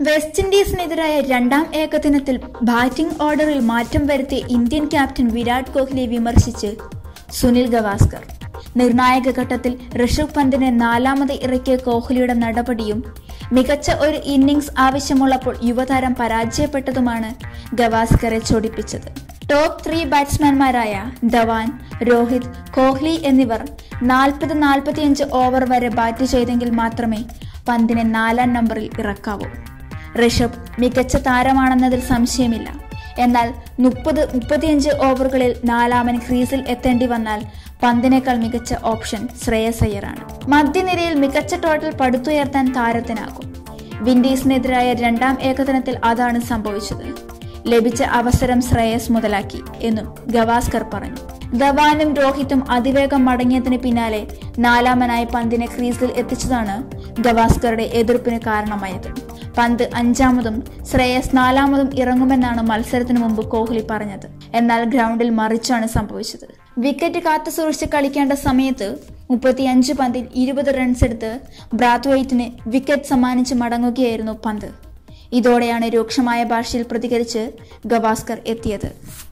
west ഇൻഡീസിനെതിരായ രണ്ടാം ഏകദിനത്തിൽ batting ഓർഡറിൽ മാറ്റം വരുത്തിയ ഇന്ത്യൻ ക്യാപ്റ്റൻ വിരാട് കോഹ്ലിയെ വിമർശിച്ച് സുനിൽ ഗവാസ്കർ നിർണായക ഘട്ടത്തിൽ ഋഷഭ് പന്തിനെ നാലാമത് ഇറക്കിയ കോഹ്ലിയുടെ നടപടിയും മികച്ച ഒരു ഇന്നിംഗ്സ് ആവശ്യമുള്ളപ്പോൾ യുവതാരം പരാജയപ്പെട്ടതുമാണ് ഗവാസ്കറെ ചൊടിപ്പിച്ചത് ടോപ്പ് ത്രീ ബാറ്റ്സ്മാൻമാരായ ധവാൻ രോഹിത് കോഹ്ലി എന്നിവർ നാൽപ്പത് നാൽപ്പത്തിയഞ്ച് ഓവർ വരെ ബാറ്റ് ചെയ്തെങ്കിൽ മാത്രമേ പന്തിനെ നാലാം നമ്പറിൽ ഇറക്കാവൂ ഋഷഭ് മികച്ച താരമാണെന്നതിൽ സംശയമില്ല എന്നാൽ മുപ്പത് മുപ്പത്തിയഞ്ച് ഓവറുകളിൽ നാലാമൻ ക്രീസിൽ എത്തേണ്ടി വന്നാൽ പന്തിനേക്കാൾ മികച്ച ഓപ്ഷൻ ശ്രേയസ് അയ്യറാണ് മധ്യനിരയിൽ മികച്ച ടോട്ടൽ പടുത്തുയർത്താൻ താരത്തിനാകും വിൻഡീസിനെതിരായ രണ്ടാം ഏകദിനത്തിൽ അതാണ് സംഭവിച്ചത് ലഭിച്ച അവസരം ശ്രേയസ് മുതലാക്കി എന്നും ഗവാസ്കർ പറഞ്ഞു ധവാനും രോഹിത്തും അതിവേഗം മടങ്ങിയതിന് പിന്നാലെ നാലാമനായി പന്തിനെ ക്രീസിൽ എത്തിച്ചതാണ് ഗവാസ്കറുടെ എതിർപ്പിന് കാരണമായത് പന്ത് അഞ്ചാമതും ശ്രേയസ് നാലാമതും ഇറങ്ങുമെന്നാണ് മത്സരത്തിന് മുമ്പ് കോഹ്ലി പറഞ്ഞത് എന്നാൽ ഗ്രൗണ്ടിൽ മറിച്ചാണ് സംഭവിച്ചത് വിക്കറ്റ് കാത്തു സൂക്ഷിച്ച് കളിക്കേണ്ട സമയത്ത് മുപ്പത്തിയഞ്ച് പന്തിൽ ഇരുപത് റൺസ് എടുത്ത് ബ്രാത്വൈറ്റിന് വിക്കറ്റ് സമ്മാനിച്ച് മടങ്ങുകയായിരുന്നു പന്ത് ഇതോടെയാണ് രൂക്ഷമായ ഭാഷയിൽ പ്രതികരിച്ച് ഗവാസ്കർ എത്തിയത്